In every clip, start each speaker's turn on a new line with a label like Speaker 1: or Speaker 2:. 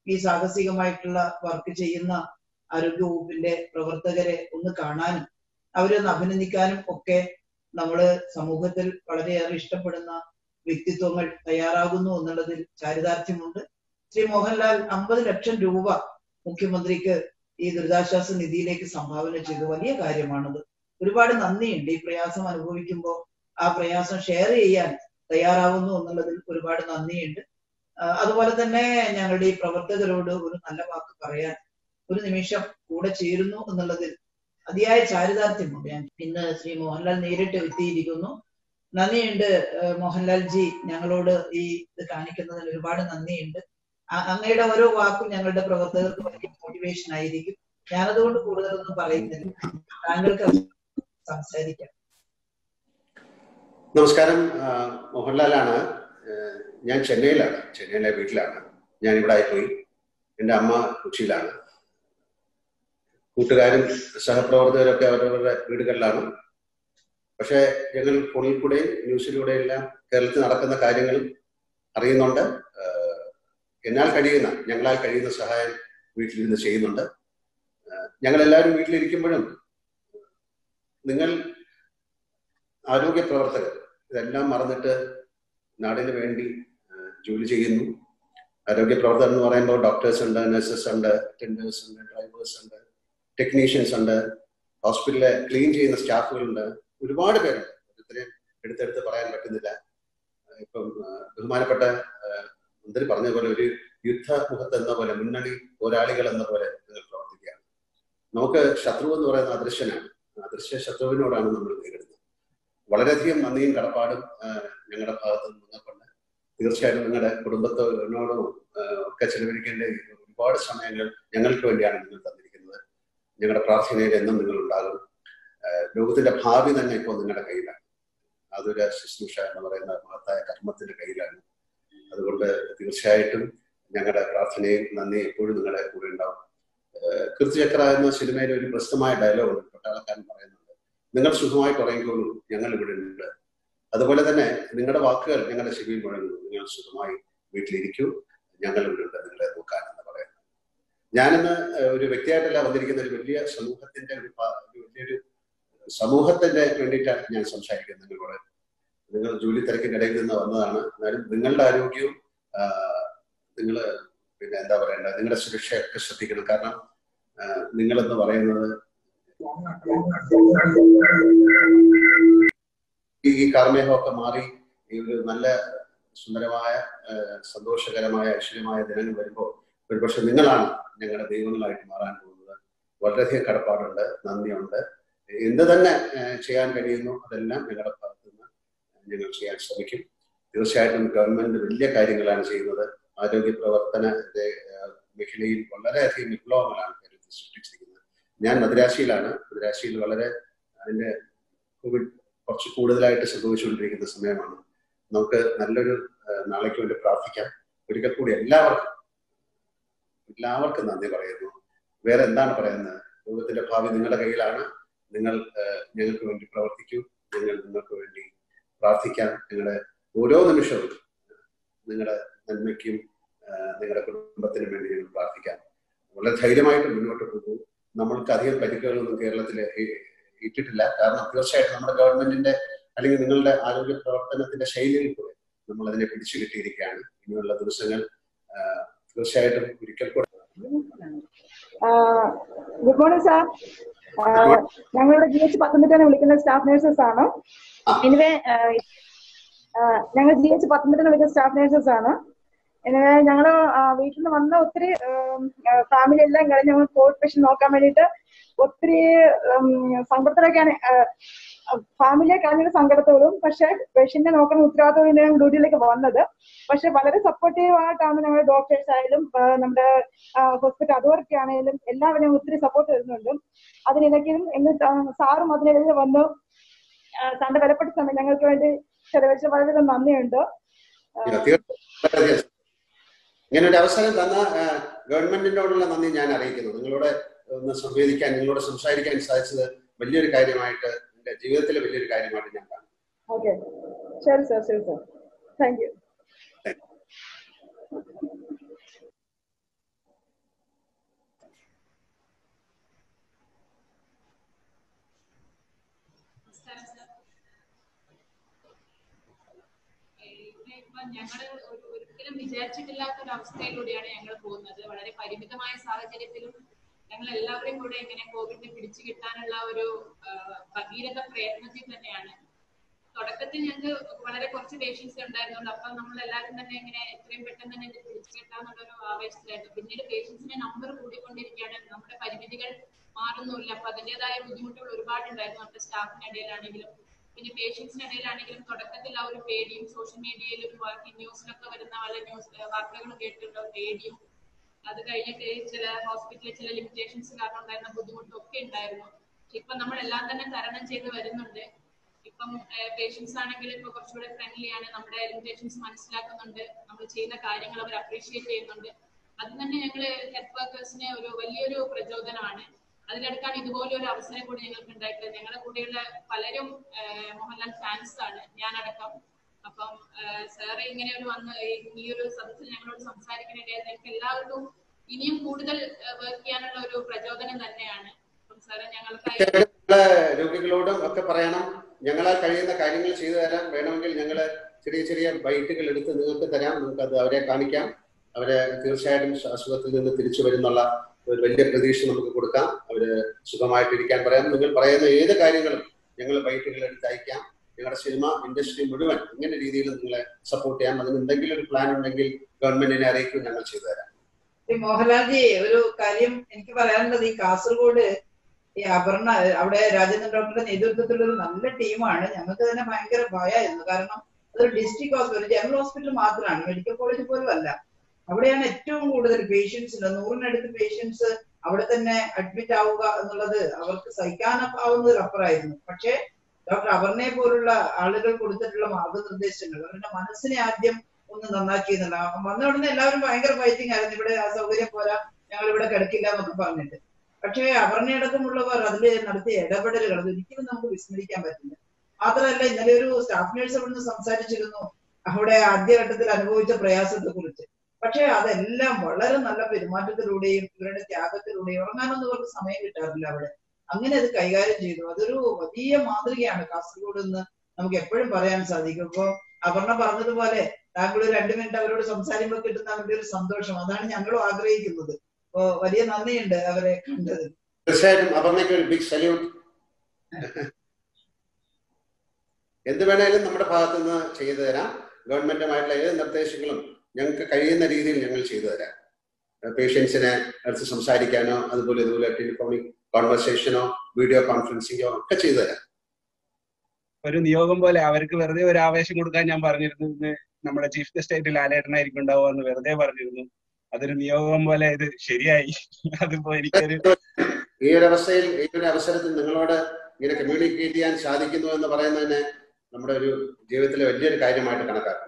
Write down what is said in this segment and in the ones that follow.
Speaker 1: ഈ സാഹസികമായിട്ടുള്ള വർക്ക് ചെയ്യുന്ന ആരോഗ്യ വകുപ്പിന്റെ പ്രവർത്തകരെ ഒന്ന് കാണാനും അവരെ ഒന്ന് അഭിനന്ദിക്കാനും ഒക്കെ നമ്മള് സമൂഹത്തിൽ വളരെയേറെ ഇഷ്ടപ്പെടുന്ന വ്യക്തിത്വങ്ങൾ തയ്യാറാകുന്നു എന്നുള്ളതിൽ ചാരിതാർത്ഥ്യമുണ്ട് ശ്രീ മോഹൻലാൽ അമ്പത് ലക്ഷം രൂപ മുഖ്യമന്ത്രിക്ക് ഈ ദുരിതാശ്വാസ നിധിയിലേക്ക് സംഭാവന ചെയ്തു വലിയ കാര്യമാണത് ഒരുപാട് നന്ദിയുണ്ട് ഈ പ്രയാസം അനുഭവിക്കുമ്പോൾ ആ പ്രയാസം ഷെയർ ചെയ്യാൻ തയ്യാറാവുന്നു എന്നുള്ളതിൽ ഒരുപാട് നന്ദിയുണ്ട് ആ, അതുപോലെ തന്നെ ഞങ്ങളുടെ ഈ പ്രവർത്തകരോട് ഒരു നല്ല വാക്ക് പറയാൻ ഒരു നിമിഷം കൂടെ ചേരുന്നു എന്നുള്ളതിൽ അതിയായ ചാരിതാർത്ഥ്യമുണ്ട് ഞാൻ ഇന്ന് ശ്രീ മോഹൻലാൽ നേരിട്ട് എത്തിയിരിക്കുന്നു നന്ദിയുണ്ട് ഏഹ് മോഹൻലാൽ ജി ഞങ്ങളോട് ഈ ഇത് കാണിക്കുന്നതിന് ഒരുപാട് നന്ദിയുണ്ട് അ- അങ്ങയുടെ ഓരോ വാക്കും ഞങ്ങളുടെ പ്രവർത്തകർക്ക് വലിയ മോട്ടിവേഷൻ ആയിരിക്കും ഞാനതുകൊണ്ട് കൂടുതലൊന്നും പറയുന്നില്ല താങ്കൾക്ക് സംസാരിക്കാം
Speaker 2: നമസ്കാരം ആ, മോഹൻലാലാണ് ആ, ഞാൻ ചെന്നൈയിലാണ് ചെന്നൈയിലെ വീട്ടിലാണ് ഞാൻ ഇവിടെ ആയിപ്പോയി എൻ്റെ അമ്മ കൊച്ചിയിലാണ് കൂട്ടുകാരും സഹപ്രവർത്തകരൊക്കെ അവരവരുടെ വീടുകളിലാണ് പക്ഷേ ഞങ്ങൾ ഫോണിൽ കൂടെയും ന്യൂസിലൂടെയും എല്ലാം കേരളത്തിൽ നടക്കുന്ന കാര്യങ്ങളും അറിയുന്നുണ്ട് ആ, എന്നാൽ കഴിയുന്ന ഞങ്ങളാൽ കഴിയുന്ന സഹായം വീട്ടിലിരുന്ന് ചെയ്യുന്നുണ്ട് ആ, ഞങ്ങളെല്ലാവരും വീട്ടിലിരിക്കുമ്പോഴും നിങ്ങൾ ആരോഗ്യ പ്രവർത്തകർ ഇതെല്ലാം മറന്നിട്ട് നാടിന് വേണ്ടി ആ, ജോലി ചെയ്യുന്നു ആരോഗ്യ പ്രവർത്തകർ എന്ന് പറയുമ്പോൾ ഡോക്ടേഴ്സ് ഉണ്ട് നഴ്സസ് ഉണ്ട് അറ്റൻഡേഴ്സ് ഉണ്ട് ഡ്രൈവേഴ്സ് ഉണ്ട് ടെക്നീഷ്യൻസ് ഉണ്ട് ഹോസ്പിറ്റലിലെ ക്ലീൻ ചെയ്യുന്ന സ്റ്റാഫുകളുണ്ട് ഒരുപാട് പേരുണ്ട് ഇത്രയും എടുത്തെടുത്ത് പറയാൻ പറ്റുന്നില്ല ആ, ഇപ്പം ആ, ബഹുമാനപ്പെട്ട ആ, മന്ത്രി പറഞ്ഞ പോലെ ഒരു യുദ്ധമുഖത്ത് എന്ന പോലെ മുന്നണി പോരാളികൾ എന്ന പോലെ നിങ്ങൾ പ്രവർത്തിക്കുകയാണ് നമുക്ക് ശത്രു എന്ന് പറയുന്ന അദൃശ്യനാണ് അദൃശ്യ ശത്രുവിനോടാണ് നമ്മൾ നേരിടുന്നത് വളരെയധികം നന്ദിയും കടപ്പാടും ആ, ഞങ്ങളുടെ ഭാഗത്ത് നിന്ന് നിങ്ങൾക്കുണ്ട് തീർച്ചയായിട്ടും നിങ്ങളുടെ കുടുംബത്തിനോടും ആ, ഒക്കെ ചെലവഴിക്കേണ്ട ഈ ഒരുപാട് സമയങ്ങൾ ഞങ്ങൾക്ക് വേണ്ടിയാണ് നിങ്ങൾ തന്നിരിക്കുന്നത് ഞങ്ങളുടെ പ്രാർത്ഥനയിൽ എന്നും നിങ്ങൾ ഉണ്ടാകും ആ, ലോകത്തിന്റെ ഭാവി തന്നെ ഇപ്പോൾ നിങ്ങളുടെ കയ്യിലാണ് അതൊരു ശുശ്രൂഷ എന്ന് പറയുന്ന മഹത്തായ കർമ്മത്തിന്റെ കയ്യിലാണ് അതുകൊണ്ട് തീർച്ചയായിട്ടും ഞങ്ങളുടെ പ്രാർത്ഥനയും നന്ദി എപ്പോഴും നിങ്ങളുടെ കൂടെ ഉണ്ടാവും ആ, കീർത്തിചക്ര എന്ന സിനിമയിൽ ഒരു പ്രശസ്തമായ ഡയലോഗ് ഉണ്ട് പട്ടാളക്കാരൻ പറയുന്നുണ്ട് നിങ്ങൾ സുഖമായിട്ട് ഉറങ്ങിക്കോളൂ ഞങ്ങൾ ഇവിടെ ഉണ്ട് അതുപോലെ തന്നെ നിങ്ങളുടെ വാക്കുകൾ ഞങ്ങളുടെ ചെവിയിൽ മുഴങ്ങുന്നു നിങ്ങൾ സുഖമായി വീട്ടിലിരിക്കൂ ഞങ്ങൾ ഇവിടെ ഉണ്ട് നിങ്ങളെ നോക്കാൻ എന്ന് പറയുന്നത് ഞാനിന്ന് ഏഹ്, ഒരു വ്യക്തിയായിട്ടല്ല വന്നിരിക്കുന്ന ഒരു വലിയ സമൂഹത്തിന്റെ ഒരു പ- ഒരു വലിയൊരു സമൂഹത്തിന്റെ വേണ്ടിയിട്ടാണ് ഞാൻ സംസാരിക്കുന്നത് നിങ്ങളോട് നിങ്ങൾ ജോലി തിരക്കിന്റെ ഇടയിൽ നിന്ന് വന്നതാണ് എന്നാലും നിങ്ങളുടെ ആരോഗ്യവും നിങ്ങൾ പിന്നെ എന്താ പറയണ്ട നിങ്ങളുടെ സുരക്ഷയൊക്കെ ശ്രദ്ധിക്കണം കാരണം നിങ്ങൾ എന്ന് പറയുന്നത് ഈ ഈ കാർമേഹമൊക്കെ മാറി ഈ ഒരു നല്ല സുന്ദരമായ ആ, സന്തോഷകരമായ ഐശ്വര്യമായ ദിനങ്ങൾ വരുമ്പോൾ ഒരുപക്ഷെ നിങ്ങളാണ് ഞങ്ങളുടെ ദൈവങ്ങളായിട്ട് മാറാൻ പോകുന്നത് വളരെയധികം കടപ്പാടുണ്ട് നന്ദിയുണ്ട് എന്ത് തന്നെ ആ, ചെയ്യാൻ കഴിയുന്നു അതെല്ലാം ഞങ്ങളുടെ ഭാഗത്തു നിന്ന് ഞങ്ങൾ ചെയ്യാൻ ശ്രമിക്കും തീർച്ചയായിട്ടും ഗവൺമെന്റ് വലിയ കാര്യങ്ങളാണ് ചെയ്യുന്നത് ആരോഗ്യ പ്രവർത്തന രേ- ആ, മേഖലയിൽ വളരെയധികം വിപ്ലവങ്ങളാണ് കേരളത്തിൽ സൃഷ്ടിച്ചിരിക്കുന്നത് ഞാൻ മദ്രാശിയിലാണ് മദ്രാശിയിൽ വളരെ അതിന്റെ കോവിഡ് കുറച്ച് കൂടുതലായിട്ട് സംഭവിച്ചുകൊണ്ടിരിക്കുന്ന സമയമാണ് നമുക്ക് നല്ലൊരു ആ, നാളേക്ക് വേണ്ടി പ്രാർത്ഥിക്കാം ഒരിക്കൽ കൂടി എല്ലാവർക്കും എല്ലാവർക്കും നന്ദി പറയുന്നു വേറെ എന്താണ് പറയുന്നത് ലോകത്തിന്റെ ഭാവി നിങ്ങളുടെ കയ്യിലാണ് നിങ്ങൾ ആ, ഞങ്ങൾക്ക് വേണ്ടി പ്രവർത്തിക്കൂ ഞങ്ങൾ നിങ്ങൾക്ക് വേണ്ടി പ്രാർത്ഥിക്കാം നിങ്ങളുടെ ഓരോ നിമിഷവും നിങ്ങളുടെ നന്മയ്ക്കും ആ, നിങ്ങളുടെ കുടുംബത്തിനും വേണ്ടി ഞങ്ങൾ പ്രാർത്ഥിക്കാം വളരെ ധൈര്യമായിട്ട് മുന്നോട്ട് പോകും നമ്മൾക്ക് അധികം പരിക്കുകളൊന്നും കേരളത്തിൽ ഇട്ടിട്ടില്ല കാരണം തീർച്ചയായിട്ടും നമ്മുടെ ഗവൺമെന്റിന്റെ അല്ലെങ്കിൽ നിങ്ങളുടെ ആരോഗ്യ പ്രവർത്തനത്തിന്റെ ശൈലിയിൽ കൂടെ നമ്മൾ അതിനെ പിടിച്ചു കിട്ടിയിരിക്കുകയാണ് ഇനിയുള്ള ദിവസങ്ങൾ ആ, തീർച്ചയായിട്ടും ഒരിക്കൽ കൂടെ
Speaker 3: ഗുഡ് മോർണിംഗ് സാർ ഞങ്ങളുടെ ജി എച്ച് പത്തനംതിട്ട വിളിക്കുന്ന സ്റ്റാഫ് നേഴ്സസ് ആണ് എനിവേ ഞങ്ങൾ ജി എച്ച് പത്തനംതിട്ട വിളിക്കുന്ന സ്റ്റാഫ് നേഴ്സസ് ആണ് എനിവേ ഞങ്ങൾ വീട്ടിൽ നിന്ന് വന്ന ഒത്തിരി ഫാമിലി എല്ലാം കഴിഞ്ഞ് ഞങ്ങൾ കോവിഡ് പേഷ്യൻ നോക്കാൻ വേണ്ടിയിട്ട് ഒത്തിരി ഉം, സങ്കടത്തിലൊക്കെയാണ് ഫാമിലിയെ കളഞ്ഞൊരു സങ്കടത്തോടും പക്ഷെ പേഷ്യന്റിനെ നോക്കുന്ന ഉത്തരവാദിത്തം ഞങ്ങൾ ഡ്യൂട്ടിയിലേക്ക് വന്നത് പക്ഷെ വളരെ സപ്പോർട്ടീവ് ആയിട്ടാണ് ഞങ്ങൾ ഡോക്ടേഴ്സ് ആയാലും ആ, നമ്മുടെ ഹോസ്പിറ്റൽ അതോറിറ്റി ആണെങ്കിലും എല്ലാവരും ഒത്തിരി സപ്പോർട്ട് തരുന്നുണ്ട് അതിനിടയ്ക്കും ഇന്ന് സാറും അതിനിടയിൽ വന്നു ആ, സാറിന്റെ വിലപ്പെട്ട സമയം ഞങ്ങൾക്ക് വേണ്ടി ചെലവഴിച്ച വളരെയധികം നന്ദിയുണ്ട് ആ,
Speaker 2: ഇല്ല, തീർച്ചയായും വളരെയധികം ഇങ്ങനെ ഒരു അവസരം തന്ന ആ, ഗവൺമെന്റിനോടുള്ള നന്ദി ഞാൻ അറിയിക്കുന്നു നിങ്ങളോട് ഒന്ന് സംവേദിക്കാൻ നിങ്ങളോട് സംസാരിക്കാൻ സാധിച്ചത് വലിയൊരു കാര്യമായിട്ട് എന്റെ ജീവിതത്തിലെ വലിയൊരു കാര്യമായിട്ട് ഞാൻ കാണുന്നു
Speaker 3: ഓക്കെ ശരി സാർ ശരി സാർ താങ്ക് യു
Speaker 4: ഇപ്പൊ ഞങ്ങള് ഒരു- ഒരിക്കലും വിചാരിച്ചിട്ടില്ലാത്ത ഒരു അവസ്ഥയിലൂടെയാണ് ഞങ്ങൾ പോകുന്നത് വളരെ പരിമിതമായ സാഹചര്യത്തിലും ഞങ്ങൾ എല്ലാവരെയും കൂടെ ഇങ്ങനെ കോവിഡിനെ പിടിച്ചു കിട്ടാനുള്ള ഒരു ആ, ഭഗീരഥ പ്രയത്നത്തിൽ തന്നെയാണ് തുടക്കത്തിൽ ഞങ്ങൾക്ക് വളരെ കുറച്ച് പേഷ്യൻസ് ഉണ്ടായിരുന്നുള്ളൂ അപ്പൊ നമ്മൾ എല്ലാവരും തന്നെ ഇങ്ങനെ എത്രയും പെട്ടെന്ന് തന്നെ ഇത് പിടിച്ചു കിട്ടാന്നുള്ള ഒരു ആവേശത്തിലായിരുന്നു പിന്നീട് പേഷ്യൻസിന്റെ നമ്പർ കൂടിക്കൊണ്ടിരിക്കുകയാണ് നമ്മുടെ പരിമിതികൾ മാറുന്നില്ല അപ്പൊ അതിന്റേതായ ബുദ്ധിമുട്ടുകൾ ഒരുപാടുണ്ടായിരുന്നു നമ്മുടെ സ്റ്റാഫിന്റെ ഇടയിലാണെങ്കിലും പിന്നെ പേഷ്യൻസിന്റെ ഇടയിലാണെങ്കിലും തുടക്കത്തിൽ ആ ഒരു പേടിയും സോഷ്യൽ മീഡിയയിലും ബാക്കി ന്യൂസിലൊക്കെ വരുന്ന പല ന്യൂസ് വാർത്തകൾ കേട്ടിട്ടുണ്ടോ പേടിയും അത് കഴിഞ്ഞിട്ട് ചില ഹോസ്പിറ്റലിൽ ചില ലിമിറ്റേഷൻസ് കാരണം ഉണ്ടായിരുന്ന ബുദ്ധിമുട്ടും ഒക്കെ ഉണ്ടായിരുന്നു പക്ഷെ ഇപ്പൊ നമ്മൾ എല്ലാം തന്നെ തരണം ചെയ്ത് വരുന്നുണ്ട് ഇപ്പം പേഷ്യൻസ് ആണെങ്കിൽ ഇപ്പൊ കുറച്ചുകൂടെ ഫ്രണ്ട്ലി ആണ് നമ്മുടെ ലിമിറ്റേഷൻസ് മനസ്സിലാക്കുന്നുണ്ട് നമ്മൾ ചെയ്യുന്ന കാര്യങ്ങൾ അവർ അപ്രീഷിയേറ്റ് ചെയ്യുന്നുണ്ട് അത് തന്നെ ഞങ്ങള് ഹെൽത്ത് വർക്കേഴ്സിന് ഒരു വലിയൊരു പ്രചോദനമാണ് അതിലെടുക്കാൻ ഇതുപോലെ ഒരു അവസരം കൂടി ഞങ്ങൾക്ക് ഉണ്ടായിട്ടുള്ളത് ഞങ്ങളുടെ കൂടെയുള്ള പലരും ഏഹ്, മോഹൻലാൽ ഫാൻസ് ആണ് ഞാനടക്കം അപ്പം സാറ് ഇങ്ങനെ ഒരു വന്ന് ഈ- ഈ ഒരു സദസ്സിൽ ഞങ്ങളോട് സംസാരിക്കാനിടയായത് ഞങ്ങൾക്ക് എല്ലാവർക്കും ഇനിയും കൂടുതൽ വർക്ക് ചെയ്യാനുള്ള ഒരു പ്രചോദനം തന്നെയാണ് അപ്പം സാറ് ഞങ്ങൾക്കായി
Speaker 2: ഞങ്ങള് രോഗികളോടും ഒക്കെ പറയണം ഞങ്ങളാൽ കഴിയുന്ന കാര്യങ്ങൾ ചെയ്തു തരാം വേണമെങ്കിൽ ഞങ്ങൾ ചെറിയ ചെറിയ ബൈറ്റുകൾ എടുത്ത് നിങ്ങൾക്ക് തരാം നിങ്ങൾക്ക് അത് അവരെ കാണിക്കാം അവരെ തീർച്ചയായിട്ടും അസുഖത്തിൽ നിന്ന് തിരിച്ചു വരുന്നുള്ള ഒരു വലിയ പ്രതീക്ഷ നമുക്ക് കൊടുക്കാം അവര് സുഖമായിട്ടിരിക്കാൻ പറയാം നിങ്ങൾ പറയുന്ന ഏത് കാര്യങ്ങളും ഞങ്ങൾ ബൈറ്റുകൾ എടുത്ത് അയക്കാം ഞങ്ങളുടെ സിനിമ ഇൻഡസ്ട്രി മുഴുവൻ ഇങ്ങനെ രീതിയിൽ നിങ്ങളെ സപ്പോർട്ട് ചെയ്യാം അതിന് എന്തെങ്കിലും ഒരു പ്ലാൻ ഉണ്ടെങ്കിൽ ഗവൺമെന്റിനെ അറിയിക്കും ഞങ്ങൾ ചെയ്തു തരാം
Speaker 1: ഈ മോഹൻലാൽജി ഒരു കാര്യം എനിക്ക് പറയാനുള്ളത് ഈ കാസർഗോഡ് ഈ അപർണ അവിടെ രാജേന്ദ്രൻ ഡോക്ടറുടെ നേതൃത്വത്തിലുള്ള ഒരു നല്ല ടീമാണ് ഞങ്ങൾക്ക് തന്നെ ഭയങ്കര ഭയമായിരുന്നു കാരണം അതൊരു ഡിസ്ട്രിക്ട് ഹോസ്പിറ്റൽ ജനറൽ ഹോസ്പിറ്റൽ മാത്രമാണ് മെഡിക്കൽ കോളേജ് പോലും അല്ല അവിടെയാണ് ഏറ്റവും കൂടുതൽ പേഷ്യൻസ് ഉണ്ട് നൂറിനടുത്ത് പേഷ്യൻസ് അവിടെ തന്നെ അഡ്മിറ്റ് ആവുക എന്നുള്ളത് അവർക്ക് സഹിക്കാനാവുന്നതിലപ്പുറമായിരുന്നു പക്ഷേ ഡോക്ടർ അപർണയെ പോലുള്ള ആളുകൾ കൊടുത്തിട്ടുള്ള മാർഗനിർദ്ദേശങ്ങൾ അവരുടെ മനസ്സിനെ ആദ്യം ഒന്ന് നന്നാക്കിയെന്നുള്ള വന്ന ഉടനെ എല്ലാവരും ഭയങ്കര ഫൈറ്റിംഗ് ആയിരുന്നു ഇവിടെ ആ സൗകര്യം പോരാ ഞങ്ങൾ ഇവിടെ കിടക്കില്ല എന്നൊക്കെ പറഞ്ഞിട്ട് പക്ഷേ അപർണയടക്കമുള്ളവർ അതിൽ നടത്തിയ ഇടപെടലുകൾ അത് ഒരിക്കലും നമുക്ക് വിസ്മരിക്കാൻ പറ്റില്ല മാത്രമല്ല ഇന്നലെ ഒരു സ്റ്റാഫ് നേഴ്സ് അവിടുന്ന് സംസാരിച്ചിരുന്നു അവിടെ ആദ്യഘട്ടത്തിൽ അനുഭവിച്ച പ്രയാസത്തെ കുറിച്ച് പക്ഷേ അതെല്ലാം വളരെ നല്ല പെരുമാറ്റത്തിലൂടെയും ഇവരുടെ ത്യാഗത്തിലൂടെയും ഉറങ്ങാനൊന്നും ഇവർക്ക് സമയം കിട്ടാറില്ല അവിടെ അങ്ങനെ അത് കൈകാര്യം ചെയ്തു അതൊരു വലിയ മാതൃകയാണ് കാസർഗോഡ് എന്ന് നമുക്ക് എപ്പോഴും പറയാൻ സാധിക്കും ഇപ്പൊ അപർണ പറഞ്ഞതുപോലെ താങ്കൾ ഒരു രണ്ട് മിനിറ്റ് അവരോട് സംസാരിക്കുമ്പോൾ കിട്ടുന്ന അവരുടെ ഒരു സന്തോഷം അതാണ് ഞങ്ങളും ആഗ്രഹിക്കുന്നത് അപ്പോ വലിയ നന്ദിയുണ്ട് അവരെ കണ്ടത്
Speaker 2: തീർച്ചയായിട്ടും അപർണയ്ക്ക് ഒരു ബിഗ് സല്യൂട്ട് എന്ത് വേണേലും നമ്മുടെ ഭാഗത്തു നിന്ന് ചെയ്തു തരാം ഗവൺമെന്റുമായിട്ടുള്ള ഏത് നിർദ്ദേശങ്ങളും ഞങ്ങൾക്ക് കഴിയുന്ന രീതിയിൽ ഞങ്ങൾ ചെയ്തു തരാം പേഷ്യൻസിനെ അടുത്ത് സംസാരിക്കാനോ അതുപോലെ ഇതുപോലെ ടെലിഫോണിക് കോൺവെർസേഷനോ വീഡിയോ കോൺഫറൻസിങ്ങോ ഒക്കെ ചെയ്തു തരാം
Speaker 5: ഒരു നിയോഗം പോലെ അവർക്ക് വെറുതെ ഒരു ആവേശം കൊടുക്കാൻ ഞാൻ പറഞ്ഞിരുന്നു ഇന്ന് നമ്മുടെ ചീഫ് ഗസ്റ്റ് ആയിട്ട് ലാലേട്ടനായിരിക്കും ഉണ്ടാവുക എന്ന് വെറുതെ പറഞ്ഞിരുന്നു അതൊരു നിയോഗം പോലെ ഇത് ശരിയായി അതിപ്പോ എനിക്കൊരു
Speaker 2: ഈ ഒരു അവസ്ഥയിൽ ഈ ഒരു അവസരത്തിൽ നിങ്ങളോട് ഇങ്ങനെ കമ്മ്യൂണിക്കേറ്റ് ചെയ്യാൻ സാധിക്കുന്നു എന്ന് പറയുന്നതിനെ നമ്മുടെ ഒരു ജീവിതത്തിലെ വലിയൊരു കാര്യമായിട്ട് കണക്കാക്കുന്നു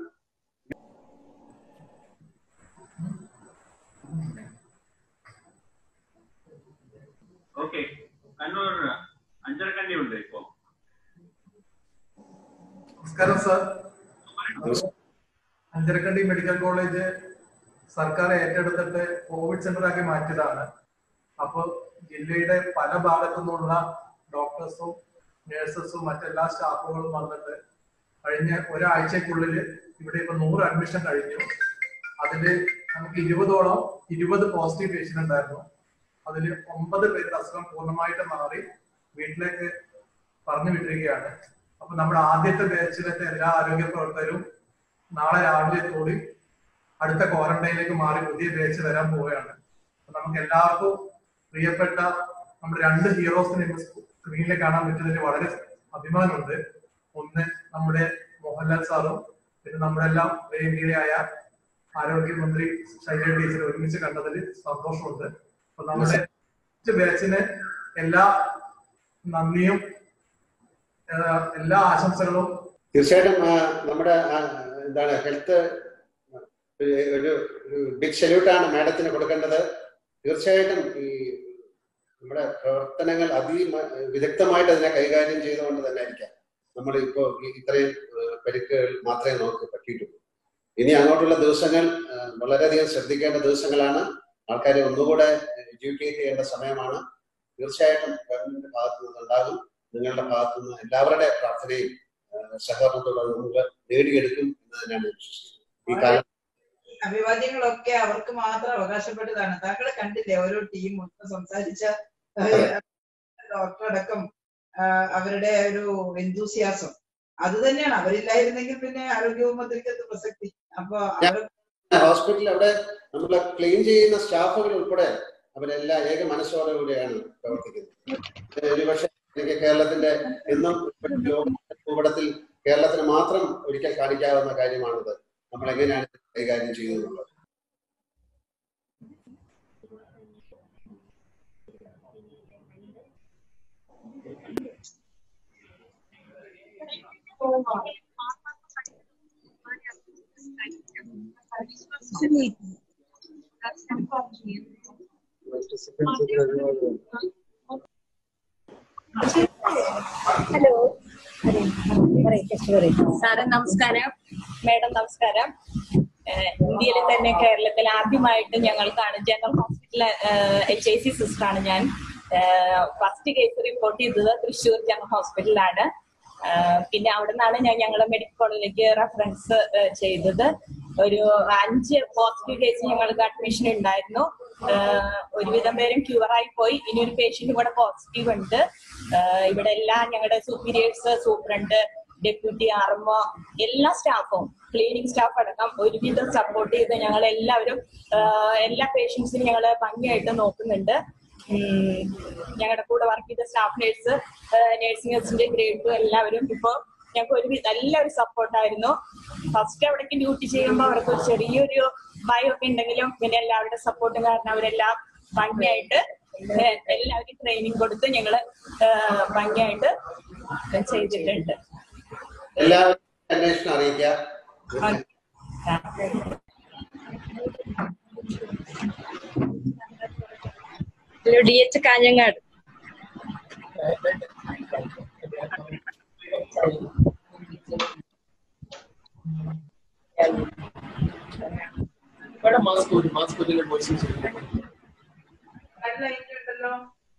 Speaker 6: ഓക്കെ കണ്ണൂർ അഞ്ചരക്കണ്ടി ഉണ്ട് ഇപ്പോ
Speaker 7: നമസ്കാരം സാർ അഞ്ചരക്കണ്ടി മെഡിക്കൽ കോളേജ് സർക്കാർ ഏറ്റെടുത്തിട്ട് കോവിഡ് സെന്റർ ആക്കി മാറ്റിയതാണ് അപ്പൊ ജില്ലയുടെ പല ഭാഗത്തു നിന്നുള്ള ഡോക്ടേഴ്സും നഴ്സസും മറ്റെല്ലാ സ്റ്റാഫുകളും വന്നിട്ട് കഴിഞ്ഞ ഒരാഴ്ചക്കുള്ളിൽ ഇവിടെ ഇപ്പൊ നൂറ് അഡ്മിഷൻ കഴിഞ്ഞു അതില് നമുക്ക് ഇരുപതോളം ഇരുപത് പോസിറ്റീവ് പേഷ്യന്റ് ഉണ്ടായിരുന്നു അതിൽ ഒമ്പത് പേരുടെ അസുഖം പൂർണ്ണമായിട്ട് മാറി വീട്ടിലേക്ക് പറഞ്ഞു വിട്ടിരിക്കുകയാണ് അപ്പൊ നമ്മുടെ ആദ്യത്തെ ബാച്ചിലത്തെ എല്ലാ ആരോഗ്യ പ്രവർത്തകരും നാളെ രാവിലെ കൂടി അടുത്ത ക്വാറന്റൈനിലേക്ക് മാറി പുതിയ ബാച്ച് വരാൻ പോവുകയാണ് അപ്പൊ നമുക്ക് എല്ലാവർക്കും പ്രിയപ്പെട്ട നമ്മുടെ രണ്ട് ഹീറോസിനെ സ്ക്രീനിൽ കാണാൻ പറ്റുന്നതിൽ വളരെ അഭിമാനമുണ്ട് ഒന്ന് നമ്മുടെ മോഹൻലാൽ സാറും പിന്നെ നമ്മുടെ എല്ലാം പ്രിയങ്കരായ ആരോഗ്യമന്ത്രി ശൈലജ ടീച്ചർ ഒരുമിച്ച് കണ്ടതിൽ സന്തോഷമുണ്ട് അപ്പൊ നമ്മുടെ ബാച്ചിന് എല്ലാ നന്ദിയും ഏഹ് എല്ലാ ആശംസകളും
Speaker 2: തീർച്ചയായിട്ടും ആ, നമ്മുടെ ആ, എന്താണ് ഹെൽത്ത് ഒരു ബിഗ് സല്യൂട്ടാണ് മാഡത്തിന് കൊടുക്കേണ്ടത് തീർച്ചയായിട്ടും ഈ നമ്മുടെ പ്രവർത്തനങ്ങൾ അതി വിദഗ്ധമായിട്ട് അതിനെ കൈകാര്യം ചെയ്തുകൊണ്ട് തന്നെ ആയിരിക്കാം നമ്മൾ ഇപ്പോ ഈ ഇത്രയും ആ, പരിക്കുകൾ മാത്രമേ നമുക്ക് പറ്റിയിട്ടുള്ളൂ ഇനി അങ്ങോട്ടുള്ള ദിവസങ്ങൾ ആ, വളരെയധികം ശ്രദ്ധിക്കേണ്ട ദിവസങ്ങളാണ് ആൾക്കാരെ ഒന്നുകൂടെ എഡ്യൂക്കേറ്റ് ചെയ്യേണ്ട സമയമാണ് തീർച്ചയായിട്ടും ഗവൺമെന്റിന്റെ ഭാഗത്തു നിന്നുണ്ടാകും നിങ്ങളുടെ ഭാഗത്തു നിന്ന് എല്ലാവരുടെ പ്രാർത്ഥനയും ആ, സഹകരണത്തോടെ അത് നമ്മൾ നേടിയെടുക്കും എന്ന് തന്നെയാണ് ഞാൻ വിശ്വസിക്കുന്നത് ഈ കാലം
Speaker 1: അഭിവാദ്യങ്ങളൊക്കെ അവർക്ക് മാത്രം അവകാശപ്പെട്ടതാണ് താങ്കൾ കണ്ടില്ലേ ഓരോ ടീം സംസാരിച്ച ഡോക്ടർ അടക്കം ആ, അവരുടെ ഒരു എന്തൂസിയാസം അത് തന്നെയാണ് അവരില്ലായിരുന്നെങ്കിൽ പിന്നെ ആരോഗ്യ മന്ത്രിക്കത്ത് പ്രസക്തി അപ്പൊ അവർ
Speaker 2: ഹോസ്പിറ്റലിൽ അവിടെ നമ്മൾ ക്ലീൻ ചെയ്യുന്ന സ്റ്റാഫുകൾ ഉൾപ്പെടെ അവരെല്ലാം ഏക മനസ്സോടെ കൂടിയാണ് പ്രവർത്തിക്കുന്നത് ഒരുപക്ഷെ എനിക്ക് കേരളത്തിന്റെ എന്നും ഭൂപടത്തിൽ കേരളത്തിന് മാത്രം ഒരിക്കൽ കാണിക്കാവുന്ന കാര്യമാണിത് നമ്മൾ എങ്ങനെയാണ് ഇത് കൈകാര്യം ചെയ്യുന്നത്
Speaker 8: ഹലോ സാറ് നമസ്കാരം മേഡം നമസ്കാരം ഏഹ് ഇന്ത്യയിൽ തന്നെ കേരളത്തിൽ ആദ്യമായിട്ട് ഞങ്ങൾക്കാണ് general hospital H I C സിസ്റ്ററാണ് ഞാൻ ഫസ്റ്റ് കേസ് റിപ്പോർട്ട് ചെയ്തത് തൃശ്ശൂർ ജനറൽ ഹോസ്പിറ്റലിലാണ് ഏഹ് പിന്നെ അവിടെ നിന്നാണ് ഞാൻ ഞങ്ങളെ മെഡിക്കൽ കോളേജിലേക്ക് റെഫറൻസ് ചെയ്തത് ഒരു അഞ്ച് പോസിറ്റീവ് കേസ് ഞങ്ങൾക്ക് അഡ്മിഷൻ ഉണ്ടായിരുന്നു ഏഹ് ഒരുവിധം പേരും ക്യൂർ ആയി പോയി ഇനി ഒരു പേഷ്യന്റ് കൂടെ പോസിറ്റീവ് ഉണ്ട് ഏഹ് ഇവിടെ എല്ലാ ഞങ്ങളുടെ സൂപ്പീരിയേഴ്സ് സൂപ്രണ്ട് ഡെപ്യൂട്ടി ആർമോ എല്ലാ സ്റ്റാഫും ക്ലീനിങ് സ്റ്റാഫ് അടക്കം ഒരുവിധം സപ്പോർട്ട് ചെയ്ത് ഞങ്ങൾ എല്ലാവരും ആഹ് എല്ലാ പേഷ്യൻസിനും ഞങ്ങൾ ഭംഗിയായിട്ട് നോക്കുന്നുണ്ട് ഉം, ഞങ്ങളുടെ കൂടെ വർക്ക് ചെയ്ത staff nurse nursing assistant grade two എല്ലാവരും ഇപ്പൊ ഞങ്ങൾക്ക് ഒരു നല്ലൊരു സപ്പോർട്ടായിരുന്നു ഫസ്റ്റ് അവിടേക്ക് ഡ്യൂട്ടി ചെയ്യുമ്പോൾ അവർക്ക് ഒരു ചെറിയൊരു ഭയമൊക്കെ ഉണ്ടെങ്കിലും പിന്നെ എല്ലാവരുടെ സപ്പോർട്ടും കാരണം അവരെല്ലാം ഭംഗിയായിട്ട് ഏഹ് എല്ലാവരും ട്രെയിനിങ് കൊടുത്ത് ഞങ്ങള് ഏഹ് ഭംഗിയായിട്ട് ചെയ്തിട്ടുണ്ട്
Speaker 2: എല്ലാവരും അന്വേഷണം അറിയിക്കുക
Speaker 8: ഹലോ ഡി എച്ച് കാഞ്ഞങ്ങാട്
Speaker 9: ഇവിടെ മാസ്ക് ഒരു മാസ്ക് ഒരു വോയിസ്
Speaker 1: ഉണ്ടല്ലോ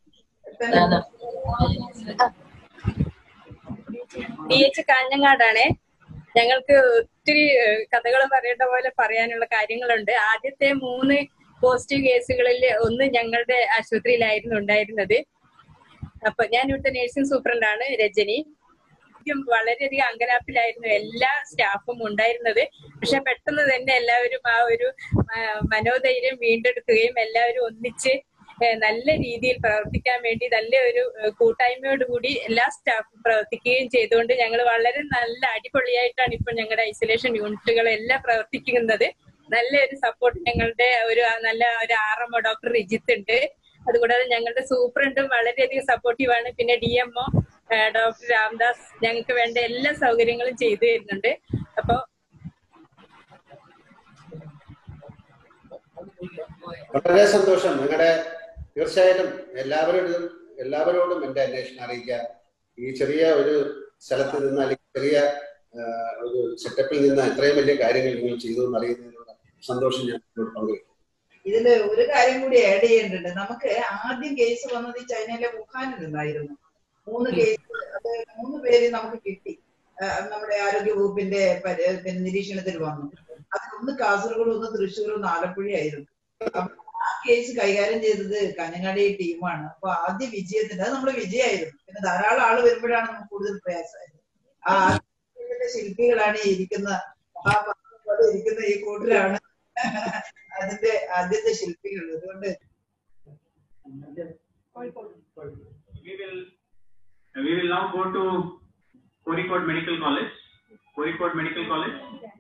Speaker 8: ഡി എച്ച് കാഞ്ഞങ്ങാടാണേ ഞങ്ങൾക്ക് ഒത്തിരി കഥകൾ പറയേണ്ട പോലെ പറയാനുള്ള കാര്യങ്ങളുണ്ട് ആദ്യത്തെ മൂന്ന് പോസിറ്റീവ് കേസുകളിൽ ഒന്ന് ഞങ്ങളുടെ ആശുപത്രിയിലായിരുന്നു ഉണ്ടായിരുന്നത് അപ്പൊ ഞാൻ ഇവിടുത്തെ നഴ്സിംഗ് സൂപ്രണ്ടാണ് രജനി ആദ്യം വളരെയധികം അങ്കലാപ്പിലായിരുന്നു എല്ലാ സ്റ്റാഫും ഉണ്ടായിരുന്നത് പക്ഷെ പെട്ടെന്ന് തന്നെ എല്ലാവരും ആ ഒരു ആ, മനോധൈര്യം വീണ്ടെടുക്കുകയും എല്ലാവരും ഒന്നിച്ച് ഏ, നല്ല രീതിയിൽ പ്രവർത്തിക്കാൻ വേണ്ടി നല്ല ഒരു ഏ, കൂട്ടായ്മയോടുകൂടി എല്ലാ സ്റ്റാഫും പ്രവർത്തിക്കുകയും ചെയ്തുകൊണ്ട് ഞങ്ങൾ വളരെ നല്ല അടിപൊളിയായിട്ടാണ് ഇപ്പൊ ഞങ്ങളുടെ ഐസൊലേഷൻ യൂണിറ്റുകളെല്ലാം പ്രവർത്തിക്കുന്നത് നല്ല ഒരു സപ്പോർട്ട് ഞങ്ങളുടെ ഒരു നല്ല ഒരു ആർ എം ഡോക്ടർ റിജിത്ത് ഉണ്ട് അതുകൂടാതെ ഞങ്ങളുടെ സൂപ്രണ്ടും വളരെയധികം സപ്പോർട്ടീവ് ആണ് പിന്നെ D M O doctor Ramdas ഞങ്ങൾക്ക് വേണ്ട എല്ലാ സൗകര്യങ്ങളും ചെയ്തു തരുന്നുണ്ട് അപ്പൊ
Speaker 2: വളരെ സന്തോഷം നിങ്ങളുടെ തീർച്ചയായിട്ടും എല്ലാവരോടും എല്ലാവരോടും എന്റെ അന്വേഷണം അറിയിക്കുക ഈ ചെറിയ ഒരു സ്ഥലത്ത് നിന്ന് അല്ലെങ്കിൽ ചെറിയ ആ, ഒരു സെറ്റപ്പിൽ നിന്ന് ഇത്രയും വലിയ കാര്യങ്ങൾ നിങ്ങൾ ചെയ്തു എന്ന് അറിയുന്നതിനുള്ള സന്തോഷം ഞാൻ നിങ്ങളോട് പങ്കുവയ്ക്കും
Speaker 1: ഇതില് ഒരു കാര്യം കൂടി ആഡ് ചെയ്യേണ്ടതുണ്ട് നമുക്ക് ആദ്യം കേസ് വന്നത് ഈ ചൈനയിലെ വുഹാനിൽ നിന്നായിരുന്നു മൂന്ന് കേസ് അത് മൂന്ന് പേര് നമുക്ക് കിട്ടി ആ, നമ്മുടെ ആരോഗ്യ വകുപ്പിന്റെ പരി- പിന്നെ നിരീക്ഷണത്തിൽ വന്നു അതിലൊന്ന് കാസർഗോഡ് ഒന്ന് തൃശ്ശൂർ ഒന്ന് ആലപ്പുഴയായിരുന്നു അപ്പൊ ആ കേസ് കൈകാര്യം ചെയ്തത് കാഞ്ഞങ്ങാടി ടീമാണ് അപ്പൊ ആദ്യ വിജയത്തിന്റെ അത് നമ്മുടെ വിജയമായിരുന്നു പിന്നെ ധാരാളം ആള് വരുമ്പോഴാണ് നമുക്ക് കൂടുതൽ പ്രയാസമായത് ആ ആദ്യത്തെ ശില്പികളാണ് ഈ ഇരിക്കുന്ന ആ പോലെ ഇരിക്കുന്ന ഈ കൂട്ടിലാണ് അതിന്റെ ആദ്യത്തെ ശില്പികൾ അതുകൊണ്ട്
Speaker 6: We will, we will now go to Kozhikode Medical College. Kozhikode Medical College.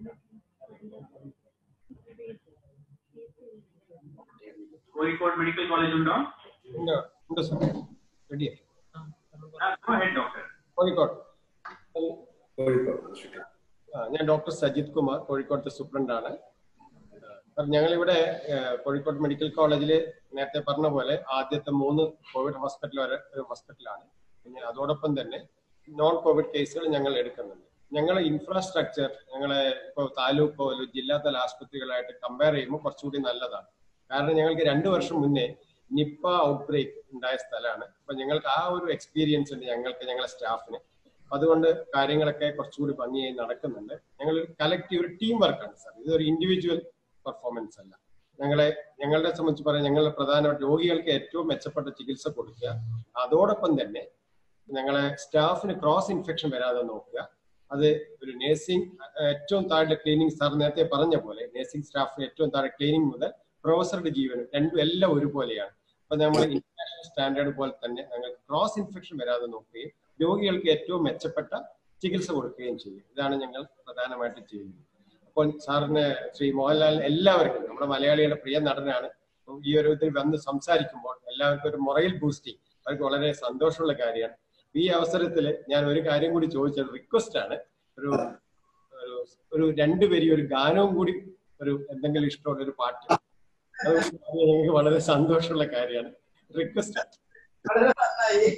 Speaker 6: Kozhikode Medical College ഉണ്ടോ
Speaker 9: ഉണ്ട് ഉണ്ട് sir ready
Speaker 6: Ah, Go ahead, doctor.
Speaker 9: Kozhikode
Speaker 2: Kozhikode
Speaker 9: ആ, ഞാൻ ഡോക്ടർ സജിത് കുമാർ കോഴിക്കോട്ടെ സൂപ്രണ്ടാണ് സാർ ഞങ്ങളിവിടെ ഏഹ്, കോഴിക്കോട് മെഡിക്കൽ കോളേജിൽ നേരത്തെ പറഞ്ഞ പോലെ ആദ്യത്തെ മൂന്ന് കോവിഡ് ഹോസ്പിറ്റൽ വരെ ഒരു ഹോസ്പിറ്റലാണ് പിന്നെ അതോടൊപ്പം തന്നെ നോൺ കോവിഡ് കേസുകൾ ഞങ്ങൾ എടുക്കുന്നുണ്ട് ഞങ്ങളെ ഇൻഫ്രാസ്ട്രക്ചർ ഞങ്ങളെ ഇപ്പോൾ താലൂക്കോ അല്ലെങ്കിൽ ജില്ലാതല ആശുപത്രികളായിട്ട് കമ്പയർ ചെയ്യുമ്പോൾ കുറച്ചുകൂടി നല്ലതാണ് കാരണം ഞങ്ങൾക്ക് രണ്ടു വർഷം മുന്നേ നിപ്പ ഔട്ട് ബ്രേക്ക് ഉണ്ടായ സ്ഥലമാണ് അപ്പൊ ഞങ്ങൾക്ക് ആ ഒരു എക്സ്പീരിയൻസ് ഉണ്ട് ഞങ്ങൾക്ക് ഞങ്ങളുടെ സ്റ്റാഫിന് അതുകൊണ്ട് കാര്യങ്ങളൊക്കെ കുറച്ചുകൂടി ഭംഗിയായി നടക്കുന്നുണ്ട് ഞങ്ങൾ കലക്റ്റീവ് ഒരു ടീം വർക്കാണ് സാർ ഇതൊരു ഇൻഡിവിജ്വൽ പെർഫോമൻസ് അല്ല ഞങ്ങളെ ഞങ്ങളെ സംബന്ധിച്ച് പറയാൻ ഞങ്ങളുടെ പ്രധാന രോഗികൾക്ക് ഏറ്റവും മെച്ചപ്പെട്ട ചികിത്സ കൊടുക്കുക അതോടൊപ്പം തന്നെ ഞങ്ങളെ സ്റ്റാഫിന് ക്രോസ് ഇൻഫെക്ഷൻ വരാതെ നോക്കുക അത് ഒരു നേഴ്സിംഗ് ഏറ്റവും താഴെ ക്ലീനിങ് സാർ നേരത്തെ പറഞ്ഞ പോലെ നേഴ്സിംഗ് സ്റ്റാഫിന് ഏറ്റവും താഴെ ക്ലീനിങ് മുതൽ പ്രൊഫസറുടെ ജീവനും രണ്ടും എല്ലാം ഒരുപോലെയാണ് അപ്പൊ നമ്മൾ ഇന്റർനാഷണൽ സ്റ്റാൻഡേർഡ് പോലെ തന്നെ ഞങ്ങൾ ക്രോസ് ഇൻഫെക്ഷൻ വരാതെ നോക്കുകയും രോഗികൾക്ക് ഏറ്റവും മെച്ചപ്പെട്ട ചികിത്സ കൊടുക്കുകയും ചെയ്യും ഇതാണ് ഞങ്ങൾ പ്രധാനമായിട്ട് ചെയ്യുന്നത് അപ്പോൾ സാറിന് ശ്രീ മോഹൻലാൽ എല്ലാവർക്കും നമ്മുടെ മലയാളികളുടെ പ്രിയ നടനാണ് അപ്പം ഈ ഒരു ഇതിൽ വന്ന് സംസാരിക്കുമ്പോൾ എല്ലാവർക്കും ഒരു മൊറയിൽ ബൂസ്റ്റിംഗ് അവർക്ക് വളരെ സന്തോഷമുള്ള കാര്യമാണ് ഈ അവസരത്തിൽ ഞാൻ ഒരു കാര്യം കൂടി ചോദിച്ചത് റിക്വസ്റ്റ് ആണ് ഒരു ഒരു ഒരു രണ്ടുപേരി ഒരു ഗാനവും കൂടി ഒരു എന്തെങ്കിലും ഇഷ്ടമുള്ള ഒരു പാട്ട് അത് ഞങ്ങൾക്ക് വളരെ സന്തോഷമുള്ള കാര്യമാണ് റിക്വസ്റ്റ് ആണ്
Speaker 1: വളരെ നന്നായി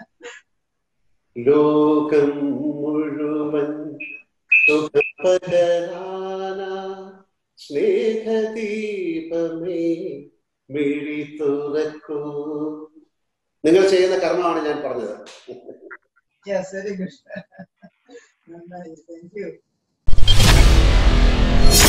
Speaker 2: ലോകം മുഴുവൻ സുഖപരനാന സ്നേഹദീപമേ മിഴി തുറക്കൂ നിങ്ങൾ ചെയ്യുന്ന കർമ്മമാണ് ഞാൻ പറഞ്ഞത്
Speaker 1: യെസ് വെരി ഗുഡ് നന്നായി താങ്ക് യു